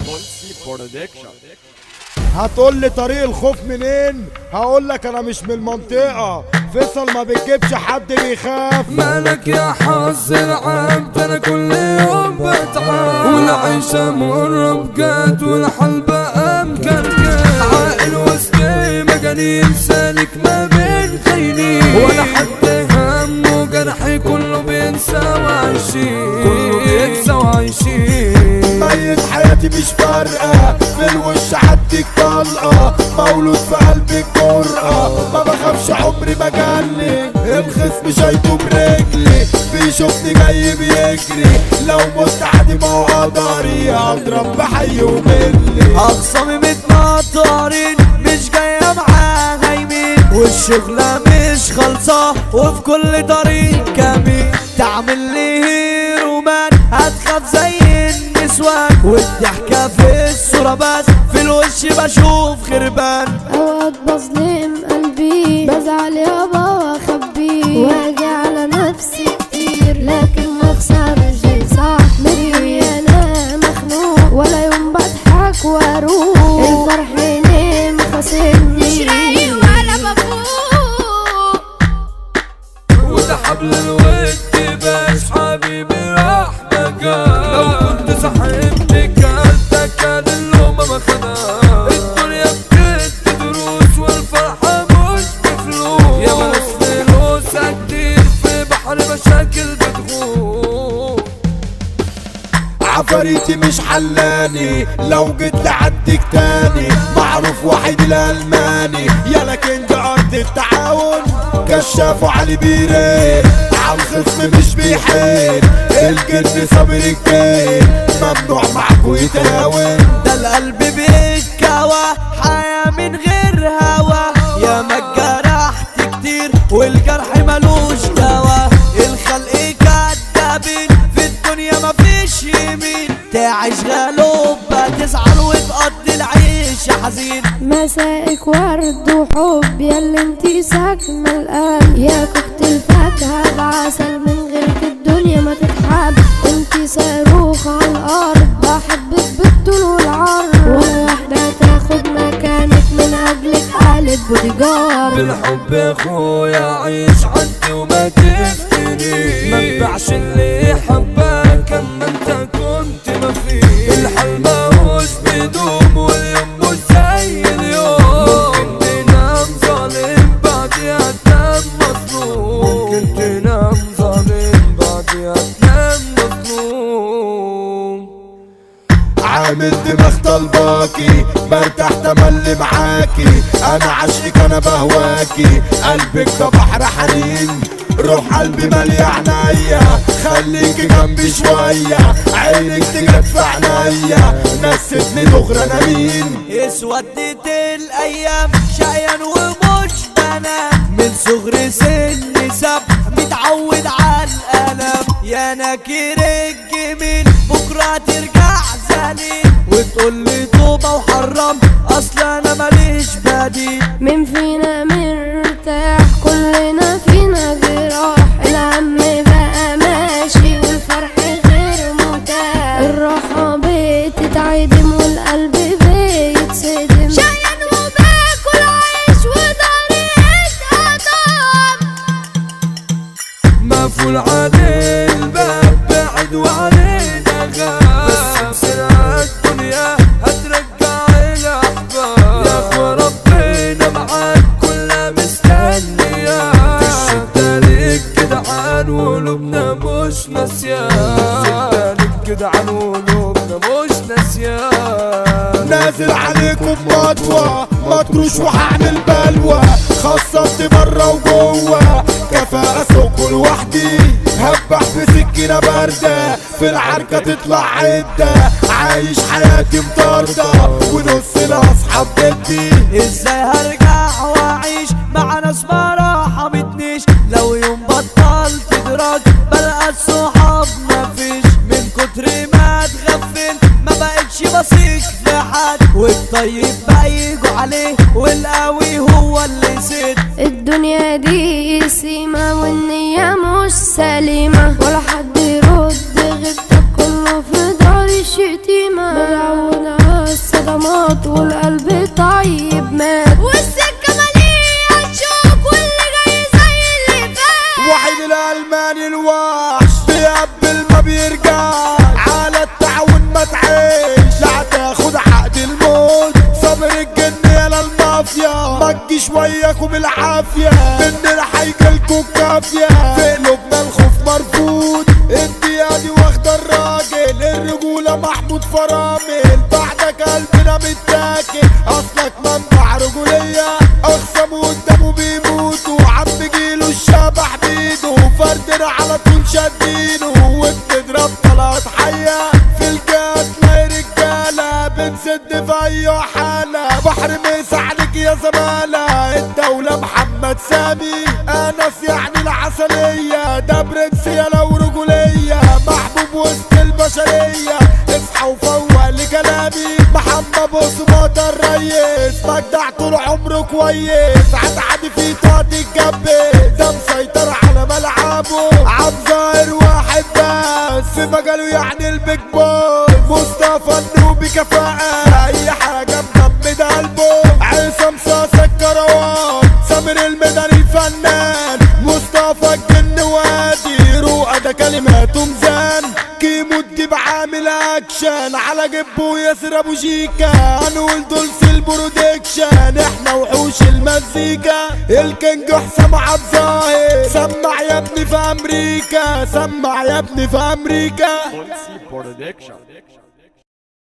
بولسي برودكشن هتقول لي طريق الخوف منين هقول لك انا مش من المنطقه فيصل ما بتجيبش حد بيخاف مالك يا حظ العبد انا كل يوم بتعب والعيشة مرة بجد والحل بقى مكركب عاقل وسطي مجانين سالك ما بين خاينين ولا حد همه جرحي كله بينسى وعايشين كله بينسى وعايشين ميت حياتي مش فارقه في الوش عديك طلقه مولود في قلبي الجرأة ما بخافش عمري ما جالي الخصم شايطه برجلي بيشوفني جاي بيجري لو مت عادي ما هو قدري اضرب بحي وملي اخصامي متنطرين مش جاية معاه هايمين والشغلة مش خالصة وفي كل طريق كمين تعمل لي هيرومان هتخاف زي النسوان والضحكة في الصورة بس في الوش بشوف خربان اوقات بظلم قلبي بزعل يابا واخبي واجي على نفسي كتير لكن مخسر شي صح مني انا مخنوق ولا يوم بضحك واروح الفرح نام خاصمني مش رايق ولا بفوق وده حبل الود باش حبيبي راح مكان لو كنت صاحبتي كانت كان اللومة ما خدها الدنيا بتدي دروس والفرحة مش بفلوس يا ناس فلوسها كتير في بحر مشاكل بتغوص عفاريتي مش حلاني لو جيت لعدك تاني معروف وحيد الالماني يا لكن ده ارض التعاون كشاف وعلي بيرين عالخصم مش بيحين الجن صابر الجين ممنوع معاكو يتهاون ده القلب بيتكوى حياة من غير هوا يا ما اتجرحت كتير والجرح ملوش دوا الخلق كدابين في الدنيا مفيش يمين تعيش غلوبة تزعل وتقضي العيش يا حزين مسائك ورد وحب ياللي انتي ساكنة القلب يا كوكت الفاكهة بعسل من غيرك الدنيا ما تتحب انتي صاروخ على الارض بحبك بالطول والعرض ولا واحدة تاخد مكانك من اجلك قالت بوديجارد بالحب يا اخويا عيش عندي وما تفتني ما تبيعش اللي حبك اما انت كنت ما فيه الحال ماهوش بيدوم واليوم مش زي اليوم ممكن تنام ظالم بعدها تنام مظلوم ممكن تنام ظالم بعدها تنام مظلوم عامل دماغ طلباكي برتاح تملي معاكي انا عشقك انا بهواكي قلبك ده بحر حنين روح قلبي مالي عينيا خليكي جنبي شوية عينك تجد في عينيا نستني دغري انا مين اسودت الايام شقيان ومش بنام من صغر سن سب متعود على الالم يا نكير الجميل بكره ترجع زليل وتقول لي توبه وحرام اصل انا ماليش بديل مين فينا مرتاح كلنا فينا جراح الهم بقى ماشي والفرح غير متاح الراحة بتتعدم والقلب بيتصدم شايل وباكل عيش وضهري اتقطم مقفول عليه الباب بعد وعلينا غاب بس بسرعة الدنيا هترجع الأحباب يا أخو ربنا معاك كلها مستنية الشدة ليك جدعان وقلوبنا مش ناسيان الشدة ليك جدعان وقلوبنا مش ناسيان نازل عليكم مطوة مطروش وهعمل بلوى خصصت بره وجوه كفاءة سوق لوحدي هبح بسكينة باردة في العركة تطلع عدة عايش حياتي مطاردة ونص اصحاب جدي ازاي هرجع واعيش مع ناس ما رحمتنيش لو يوم بطلت ادراك بلقى الصحاب مفيش من كتر ما اتغفل ما بقتش بثيق في حد والطيب بقى يجوا عليه والقوي هو اللي زيد الدنيا دي سيمة والنية مش سليمة ولا حد يرد غيبتك كله في دار الشتيمة متعود عاقل بعدك قلبنا متاكل اصلك منبع رجولية اخصم قدامه بيموتوا عم جيله الشبح بيده فردنا على طول شادينه وبنضرب طلعت حية في الجات ما رجالة بنسد في اي حالة بحر مسا عليك يا زمالة الدولة محمد سامي انس يعني العسلية ده برنس يا لو رجولية محبوب وسط البشرية اصحى وفوق لكلامي محمد بصمات الريس مجدع طول عمره كويس عاد عادي في طاقة الجنب ده مسيطر على ملعبه عم ظاهر واحد بس في مجاله يعني البيج بوس مصطفى النوبي كفاءة اي حاجة مجمد قلبه عصام صاصة الكروان سامر المدني الفنان مصطفى الجن وادي رؤى ده كلماته ميزان كيمو الديب عامل اكشن على جبه ياسر ابو شيكا هنقول دول في البرودكشن احنا وحوش المزيكا الكينج حسام عبد الظاهر سمع يا ابني في امريكا سمع يا ابني في امريكا Bonsi Production.